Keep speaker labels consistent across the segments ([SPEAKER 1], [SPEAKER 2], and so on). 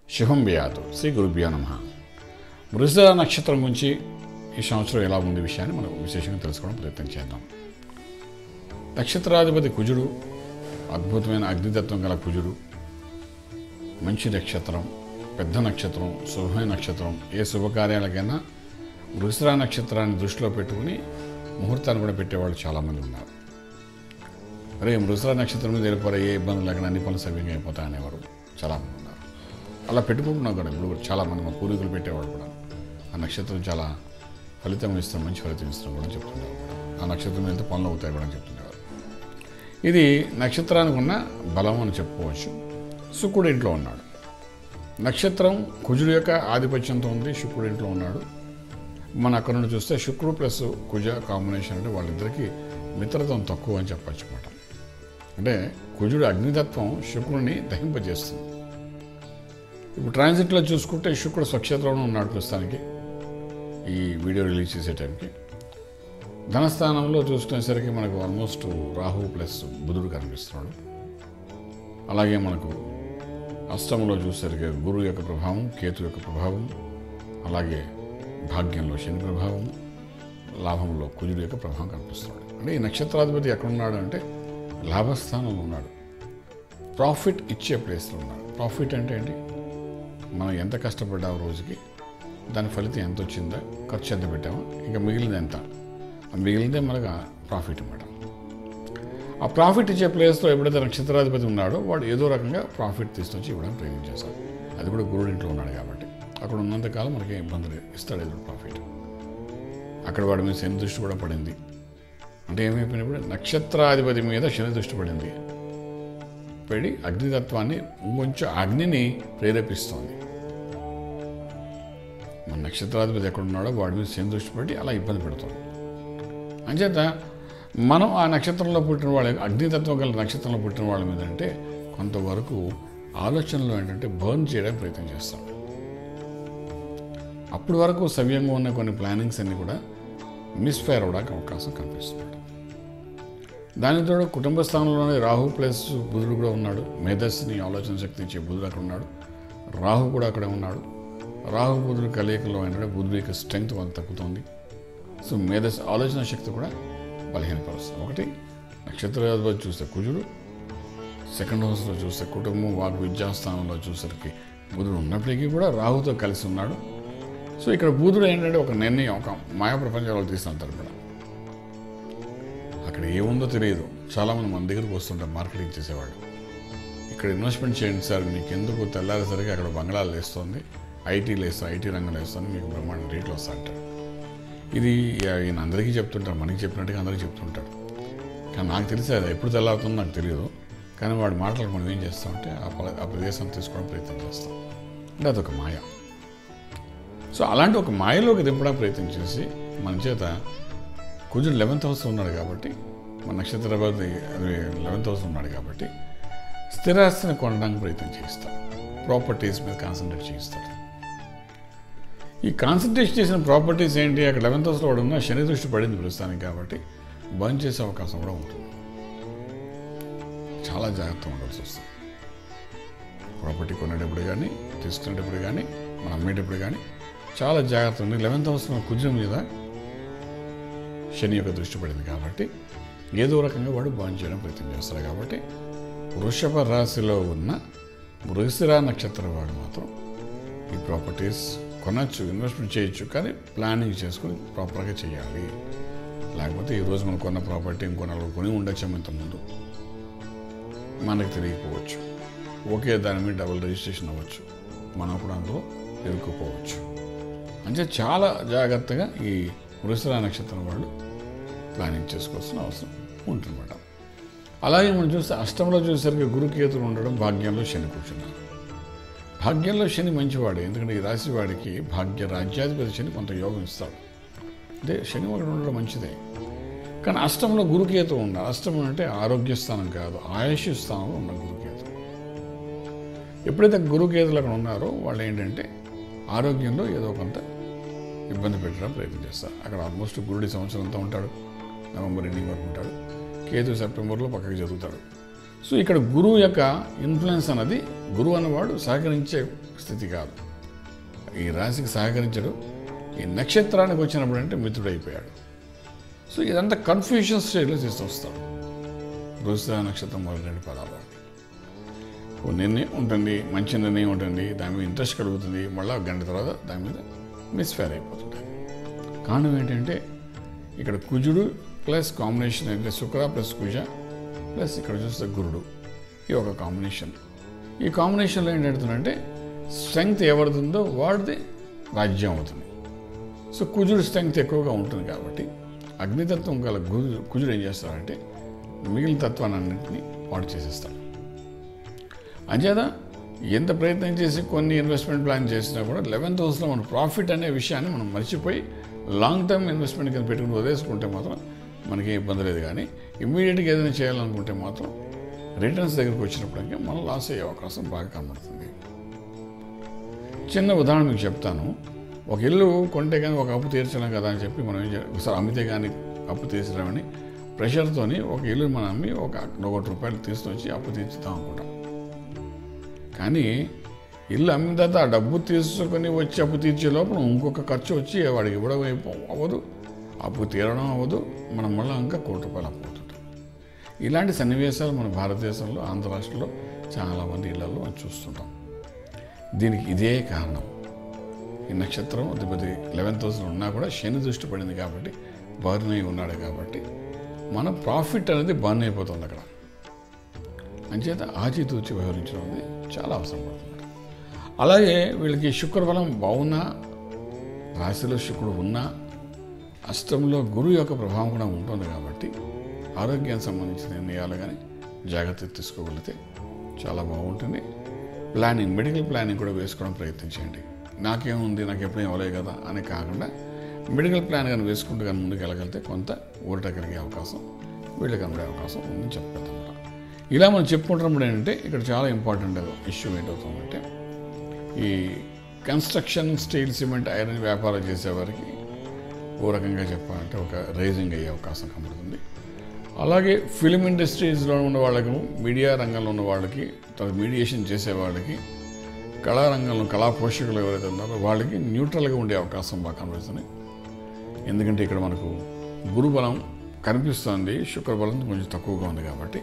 [SPEAKER 1] శుభం వ్యాధు శ్రీ గురుభ్యో నమ వృషభ నక్షత్రం గురించి ఈ సంవత్సరం ఎలా ఉంది విషయాన్ని మనం విశేషంగా తెలుసుకోవడం ప్రయత్నం చేద్దాం నక్షత్రాధిపతి కుజుడు అద్భుతమైన అగ్నితత్వం గల కుజుడు మంచి నక్షత్రం పెద్ద నక్షత్రం శుభమైన నక్షత్రం ఏ శుభకార్యాలకైనా వృషభ నక్షత్రాన్ని దృష్టిలో పెట్టుకుని ముహూర్తాన్ని కూడా పెట్టేవాళ్ళు చాలామంది ఉన్నారు అరే మృగశిర నక్షత్రం మీద వెళ్ళిపోరా ఏ ఇబ్బందులు లేకుండా అన్ని పనులు సవ్యంగా అయిపోతాయి అనేవారు చాలామంది ఉన్నారు అలా పెట్టుకుంటున్నాం కూడా ఇప్పుడు కూడా చాలామంది మా పూర్వీకులు పెట్టేవాళ్ళు కూడా ఆ నక్షత్రం చాలా ఫలితం ఇస్తాం మంచి ఫలితం ఇస్తాం కూడా చెప్తున్నారు ఆ నక్షత్రం వెళ్తే పనులు అవుతాయి కూడా అని చెప్తుండేవారు ఇది నక్షత్రానికి ఉన్న బలం అని చెప్పుకోవచ్చు శుక్రుడు ఇంట్లో ఉన్నాడు నక్షత్రం కుజుడు యొక్క ఆధిపత్యంతో ఉంది శుక్రుడు ఇంట్లో ఉన్నాడు మన అక్కడ నుండి చూస్తే శుక్రుడు ప్లస్ కుజ కాంబినేషన్ అంటే వాళ్ళిద్దరికీ మిత్రత్వం తక్కువ అని చెప్పచ్చు అనమాట అంటే కుజుడు అగ్నితత్వం శుక్రుడిని దహింపజేస్తుంది ఇప్పుడు ట్రాన్సిట్లో చూసుకుంటే శుక్రుడు స్వక్షేత్రంలో ఉన్నాడు ప్రస్తుతానికి ఈ వీడియో రిలీజ్ చేసే టైంకి ధనస్థానంలో చూసుకునేసరికి మనకు ఆల్మోస్ట్ రాహు ప్లస్ బుధుడు కనిపిస్తున్నాడు అలాగే మనకు అష్టంలో చూసేసరికి గురువు యొక్క ప్రభావం కేతు యొక్క ప్రభావం అలాగే భాగ్యంలో శని ప్రభావం లాభంలో కుజుడు యొక్క ప్రభావం కనిపిస్తున్నాడు అంటే ఈ నక్షత్రాధిపతి ఎక్కడున్నాడు అంటే లాభస్థానంలో ఉన్నాడు ప్రాఫిట్ ఇచ్చే ప్లేస్లో ఉన్నాడు ప్రాఫిట్ అంటే ఏంటి మనం ఎంత కష్టపడ్డాము రోజుకి దాని ఫలితం ఎంత వచ్చిందో ఖర్చు ఎంత పెట్టామో ఇంకా మిగిలింది ఎంత ఆ మిగిలిందే మనకు ప్రాఫిట్ అన్నమాట ఆ ప్రాఫిట్ ఇచ్చే ప్లేస్లో ఎప్పుడైతే నక్షత్రాధిపతి ఉన్నాడో వాడు ఏదో రకంగా ప్రాఫిట్ తీసుకొచ్చి ఇవ్వడానికి ప్రయత్నం చేస్తాడు అది కూడా గురుడు ఇంట్లో ఉన్నాడు కాబట్టి అక్కడ ఉన్నంతకాలం మనకి ఇబ్బంది లేదు ఇస్తాడు ఏదో ప్రాఫిట్ అక్కడ వాడి మీద శని దృష్టి కూడా పడింది అంటే ఏమైపోయినప్పుడు నక్షత్రాధిపతి మీద శని దృష్టి పడింది పడి అగ్నితత్వాన్ని ఇంకొంచెం అగ్నిని ప్రేరేపిస్తోంది మన నక్షత్రాధిపతి ఎక్కడ ఉన్నాడో వాడి మీద శని దృష్టి పడి అలా ఇబ్బంది పెడుతుంది అంచేత మనం ఆ నక్షత్రంలో పుట్టిన వాళ్ళ అగ్నితత్వం గల నక్షత్రంలో పుట్టిన వాళ్ళ మీద అంటే కొంతవరకు ఆలోచనలు ఏంటంటే బర్న్ చేయడానికి ప్రయత్నం చేస్తాం అప్పటి వరకు సవ్యంగా ఉన్న కొన్ని ప్లానింగ్స్ అన్నీ కూడా మిస్ఫైర్ అవడానికి అవకాశం కనిపిస్తుంది దానితో కుటుంబ స్థానంలోనే రాహు ప్లస్ బుధుడు కూడా ఉన్నాడు మేధస్సుని ఆలోచన శక్తి ఇచ్చే బుధుడు అక్కడ ఉన్నాడు రాహు కూడా అక్కడే ఉన్నాడు రాహు బుధుడు కలయికలో ఏంటంటే బుధుడు యొక్క స్ట్రెంగ్త్ కొంత తగ్గుతుంది సో మేధస్సు ఆలోచన శక్తి కూడా బలహీనపరుస్తుంది ఒకటి నక్షత్రాధిపతి చూస్తే కుజుడు సెకండ్ హౌస్లో చూస్తే కుటుంబం వాక్ విద్యాస్థానంలో చూసరికి బుధుడు ఉన్నప్పటికీ కూడా రాహుతో కలిసి ఉన్నాడు సో ఇక్కడ బుధుడు ఏంటంటే ఒక నిర్ణయం ఒక మాయా ప్రపంచంలో తీసుకుంటారు కూడా అక్కడ ఏముందో తెలియదు చాలామంది మన దగ్గరకు వస్తుంటారు మార్కెటింగ్ చేసేవాళ్ళు ఇక్కడ ఇన్వెస్ట్మెంట్ చేయండి సార్ మీకు ఎందుకు తెల్లారేసరికి అక్కడ బంగ్లాలు వేస్తుంది ఐటీ లేస్తుంది ఐటీ రంగంలో వేస్తుంది మీకు బ్రహ్మాండ రేట్లు వస్తా అంటారు ఇది ఈయన అందరికీ చెప్తుంటారు మనకి చెప్పినట్టుగా అందరికీ చెప్తుంటారు కానీ నాకు తెలిసి అది ఎప్పుడు తెల్లారుతుందో నాకు తెలియదు కానీ వాడి మాటలకు మనం ఏం చేస్తామంటే ఆ ప్ర- ఆ ప్రదేశం తీసుకోవడం ప్రయత్నం చేస్తాం అంటే అదొక మాయ సో అలాంటి ఒక మాయలోకి దింపడానికి ప్రయత్నం చేసి మన చేత కుజుడు లెవెన్త్ హౌస్ ఉన్నాడు కాబట్టి మన నక్షత్రపతి లెవెన్త్ హౌస్ ఉన్నాడు కాబట్టి స్థిరాస్తిని కొనడానికి ప్రయత్నం చేస్తాడు ప్రాపర్టీస్ మీద కాన్సన్ట్రేట్ చేస్తాడు ఈ కాన్సన్ట్రేట్ చేసిన ప్రాపర్టీస్ ఏంటి అక్కడ లెవెన్త్ హౌస్లో వాడు ఉన్న శని దృష్టి పడింది ప్రస్తుతానికి కాబట్టి బంద్ చేసే అవకాశం కూడా ఉంటుంది చాలా జాగ్రత్తగా ఉండాల్సి వస్తుంది ప్రాపర్టీ కొనేటప్పుడు కానీ తీసుకునేటప్పుడు కానీ మనం అమ్మేటప్పుడు కానీ చాలా జాగ్రత్త ఉంది లెవెన్త్ హౌస్ కుజం మీద శని యొక్క దృష్టి పడింది కాబట్టి ఏదో రకంగా వాడు బాన్ చేయడం ప్రయత్నం చేస్తాడు కాబట్టి వృషభ రాశిలో ఉన్న వృషిర నక్షత్రం వాడు మాత్రం ఈ ప్రాపర్టీస్ కొనచ్చు ఇన్వెస్ట్మెంట్ చేయొచ్చు కానీ ప్లానింగ్ చేసుకొని ప్రాపర్గా చేయాలి లేకపోతే ఈరోజు మనం కొన్న ప్రాపర్టీ ఇంకో నలుగురు కొని ఉండొచ్చు ఇంతకుముందు మనకు తెలియకపోవచ్చు ఒకే దాని మీద డబుల్ రిజిస్ట్రేషన్ అవ్వచ్చు మనం కూడా అందులో ఇరుక్కుపోవచ్చు అంటే చాలా జాగ్రత్తగా ఈ వృషర నక్షత్రం వాళ్ళు ప్లానింగ్ చేసుకోవాల్సిన అవసరం ఉంటుందన్నమాట అలాగే మనం చూస్తే అష్టంలో చూసేసరికి గురుకేతులు ఉండడం భాగ్యంలో శని కూర్చున్నారు భాగ్యంలో శని మంచివాడు ఎందుకంటే ఈ రాశి వాడికి భాగ్య రాజ్యాధిపతి శని కొంత యోగం ఇస్తాడు అంటే శని ఒకటి ఉండడం మంచిదే కానీ అష్టంలో గురుకేతు ఉండాలి అష్టం అంటే ఆరోగ్య స్థానం కాదు ఆయుష్ స్థానంలో ఉన్న గురుకేతు ఎప్పుడైతే గురుకేతులు అక్కడ ఉన్నారో వాళ్ళు ఏంటంటే ఆరోగ్యంలో ఏదో కొంత ఇబ్బంది పెట్టడం ప్రయత్నం చేస్తారు అక్కడ ఆల్మోస్ట్ గురుడి సంవత్సరం అంతా ఉంటాడు నవంబర్ ఎండింగ్ వరకు ఉంటాడు కేతు సెప్టెంబర్లో పక్కకి జరుగుతాడు సో ఇక్కడ గురువు యొక్క ఇన్ఫ్లుయెన్స్ అన్నది గురువు అన్నవాడు సహకరించే స్థితి కాదు ఈ రాశికి సహకరించడు ఈ నక్షత్రానికి వచ్చినప్పుడు అంటే మిత్రుడు అయిపోయాడు సో ఇదంతా కన్ఫ్యూషన్ స్టేజ్లో తీసుకొస్తాడు బృహస్పతి నక్షత్రం మొదటి రెండు పదాలు ఓ నిర్ణయం ఉంటుంది మంచి నిర్ణయం ఉంటుంది దాని మీద ఇంట్రెస్ట్ కలుగుతుంది మళ్ళీ గంట తర్వాత దాని మీద మిస్ఫైర్ అయిపోతుంటుంది కారణం ఏంటంటే ఇక్కడ కుజుడు ప్లస్ కాంబినేషన్ అయితే శుక్ర ప్లస్ కుజ ప్లస్ ఇక్కడ చూస్తే గురుడు ఈ ఒక కాంబినేషన్ ఈ కాంబినేషన్లో ఏంటంటే స్ట్రెంగ్త్ ఎవరిదిందో వాడిది రాజ్యం అవుతుంది సో కుజుడు స్ట్రెంగ్త్ ఎక్కువగా ఉంటుంది కాబట్టి అగ్నితత్వం గల కుజుడు కుజుడు ఏం చేస్తాడంటే మిగిలిన తత్వాన్ని అన్నింటినీ పాడు చేసేస్తాడు అంచేత ఎంత ప్రయత్నం చేసి కొన్ని ఇన్వెస్ట్మెంట్ ప్లాన్ చేసినా కూడా లెవెన్త్ హౌస్లో మన ప్రాఫిట్ అనే విషయాన్ని మనం మర్చిపోయి లాంగ్ టర్మ్ ఇన్వెస్ట్మెంట్ కింద పెట్టుకుని వదిలేసుకుంటే మాత్రం మనకి ఇబ్బంది లేదు కానీ ఇమ్మీడియట్గా ఏదైనా చేయాలనుకుంటే మాత్రం రిటర్న్స్ దగ్గరికి వచ్చినప్పటికీ మనం లాస్ అయ్యే అవకాశం బాగా కనబడుతుంది చిన్న ఉదాహరణ మీకు చెప్తాను ఒక ఇల్లు కొంటే కానీ ఒక అప్పు తీర్చలేం కదా అని చెప్పి మనం ఏం చేయాలి ఒకసారి అమ్మితే కానీ అప్పు తీర్చలేమని ప్రెషర్తోని ఒక ఇల్లు మనం అమ్మి ఒక ఒకటి రూపాయలు తీసుకొచ్చి అప్పు తీర్చుదాం అనుకుంటాం కానీ ఇల్లు అమ్మిన తర్వాత ఆ డబ్బు తీసుకొని వచ్చి అప్పు తీర్చే లోపల ఇంకొక ఖర్చు వచ్చి వాడికి ఇవ్వడం అయిపో- అవ్వదు అప్పు తీరడం అవ్వదు మనం మళ్ళీ ఇంకా కోటి రూపాయలు అప్పు అవుతుంటాం ఇలాంటి సన్నివేశాలు మన భారతదేశంలో ఆంధ్ర రాష్ట్రంలో చాలామంది ఇళ్లలో మనం చూస్తుంటాం దీనికి ఇదే కారణం ఈ నక్షత్రం అధిపతి లెవెన్త్ హౌస్లో ఉన్నా కూడా శని దృష్టి పడింది కాబట్టి బర్న్ అయి ఉన్నాడు కాబట్టి మన ప్రాఫిట్ అనేది బర్న్ అయిపోతుంది అక్కడ అంచేత ఆచితూచి వ్యవహరించడం అనేది చాలా అవసరం పడుతుంది అలాగే వీళ్ళకి శుక్రబలం బాగున్నా రాశిలో శుక్రుడు ఉన్నా అష్టంలో గురువు యొక్క ప్రభావం కూడా ఉంటుంది కాబట్టి ఆరోగ్యానికి సంబంధించిన నిర్ణయాలు కానీ జాగ్రత్త తీసుకోగలిగితే చాలా బాగుంటుంది ప్లానింగ్ మెడికల్ ప్లానింగ్ కూడా వేసుకోవడం ప్రయత్నించండి నాకేముంది నాకు ఎప్పుడేం అవ్వలేదు కదా అని కాకుండా మెడికల్ ప్లాన్ కానీ వేసుకుంటూ కానీ ముందుకు వెళ్ళగలిగితే కొంత ఊరట కలిగే అవకాశం వీళ్ళకి కనబడే అవకాశం ఉందని చెప్పగలుగుతాం ఇలా మనం చెప్పుకుంటున్నప్పుడు ఏంటంటే ఇక్కడ చాలా ఇంపార్టెంట్ ఇష్యూ ఏంటవుతుందంటే ఈ కన్స్ట్రక్షన్ స్టీల్ సిమెంట్ ఐరన్ వ్యాపారం చేసేవారికి ఓ రకంగా చెప్పాలంటే ఒక రైజింగ్ అయ్యే అవకాశం కనబడుతుంది అలాగే ఫిలిం ఇండస్ట్రీస్లో ఉన్న వాళ్ళకు మీడియా రంగంలో ఉన్న వాళ్ళకి తర్వాత మీడియేషన్ చేసే వాళ్ళకి కళారంగంలో కళా పోషకులు ఎవరైతే ఉన్నారో వాళ్ళకి న్యూట్రల్గా ఉండే అవకాశం బాగా కనిపిస్తుంది ఎందుకంటే ఇక్కడ మనకు గురుబలం కనిపిస్తుంది శుక్రబలం కొంచెం తక్కువగా ఉంది కాబట్టి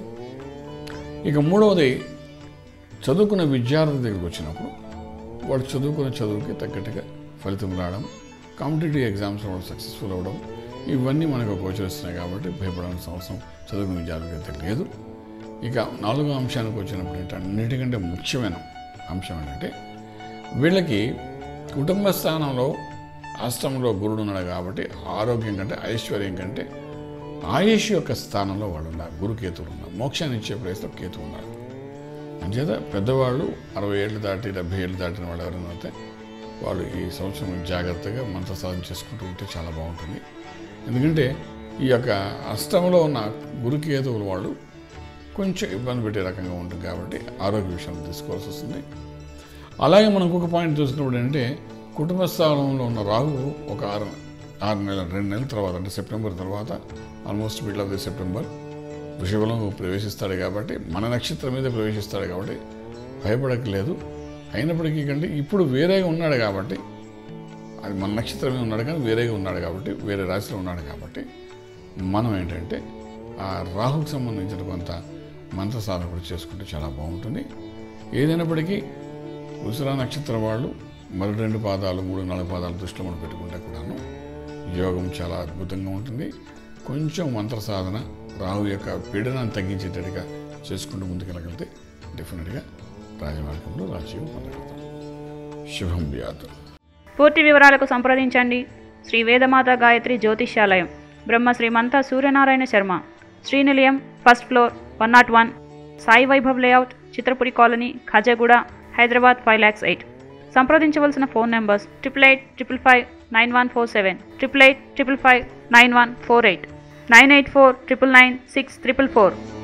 [SPEAKER 1] ఇక మూడవది చదువుకున్న విద్యార్థి దగ్గరికి వచ్చినప్పుడు వాడు చదువుకున్న చదువుకి తగ్గట్టుగా ఫలితం రావడం కాంపిటేటివ్ ఎగ్జామ్స్ వాళ్ళు సక్సెస్ఫుల్ అవ్వడం ఇవన్నీ మనకు గోచరిస్తున్నాయి కాబట్టి భయపడాల్సిన అవసరం చదువుకున్న విద్యార్థులకి అయితే లేదు ఇక నాలుగో అంశానికి వచ్చినప్పుడు ఏంటంటే అన్నిటికంటే ముఖ్యమైన అంశం ఏంటంటే వీళ్ళకి కుటుంబ స్థానంలో అష్టంలో గురుడు ఉన్నాడు కాబట్టి ఆరోగ్యం కంటే ఐశ్వర్యం కంటే ఆయుష్ యొక్క స్థానంలో వాళ్ళు ఉన్నారు గురు కేతువులు ఉన్నారు మోక్షాన్ని ఇచ్చే ప్లేస్లో కేతు ఉన్నారు అంచేత పెద్దవాళ్ళు అరవై ఏళ్ళు దాటి డెబ్బై ఏళ్ళు దాటిన వాళ్ళు ఎవరైనా అయితే వాళ్ళు ఈ సంవత్సరం జాగ్రత్తగా మంత్ర సాధన చేసుకుంటూ ఉంటే చాలా బాగుంటుంది ఎందుకంటే ఈ యొక్క అష్టంలో ఉన్న గురుకేతువులు వాళ్ళు కొంచెం ఇబ్బంది పెట్టే రకంగా ఉంటుంది కాబట్టి ఆరోగ్య విషయాన్ని తీసుకోవాల్సి వస్తుంది అలాగే మనం ఇంకొక పాయింట్ చూసినప్పుడు ఏంటంటే కుటుంబ స్థానంలో ఉన్న రాహు ఒక ఆరు ఆరు నెలల రెండు నెలల తర్వాత అంటే సెప్టెంబర్ తర్వాత almost middle of the September వృషభంలో ప్రవేశిస్తాడు కాబట్టి మన నక్షత్రం మీద ప్రవేశిస్తాడు కాబట్టి భయపడక్కలేదు అయినప్పటికీ కంటే ఇప్పుడు వేరేగా ఉన్నాడు కాబట్టి అది మన నక్షత్రమే ఉన్నాడు కానీ వేరేగా ఉన్నాడు కాబట్టి వేరే రాశిలో ఉన్నాడు కాబట్టి మనం ఏంటంటే ఆ రాహుకు సంబంధించిన కొంత మంత్ర సాధన కూడా చేసుకుంటే చాలా బాగుంటుంది ఏదైనప్పటికీ ఉసిరా నక్షత్రం వాళ్ళు మొదటి రెండు పాదాలు మూడు నాలుగు పాదాలు దృష్టిలో మనం పెట్టుకుంటే కూడాను యోగం చాలా అద్భుతంగా ఉంటుంది కొంచెం మంత్ర సాధన రాహు యొక్క పీడనాన్ని తగ్గించేటట్టుగా చేసుకుంటూ ముందుకెళ్ళగలిగితే డెఫినెట్గా రాజమార్గంలో రాజీవ్ పొందగలుగుతాం శుభం వ్యాధు
[SPEAKER 2] పూర్తి వివరాలకు సంప్రదించండి Shri Vedamata Gayatri Jyotishyalayam Brahma Shrimanta Suryanarayana Sharma Srinilayam first floor one nought one Sai Vaibhav layout Chitrapuri colony Khajaguda Hyderabad five lakhs eight సంప్రదించవలసిన phone numbers triple eight triple five nine one four seven triple eight triple five nine one four eight nine eight four triple nine six triple four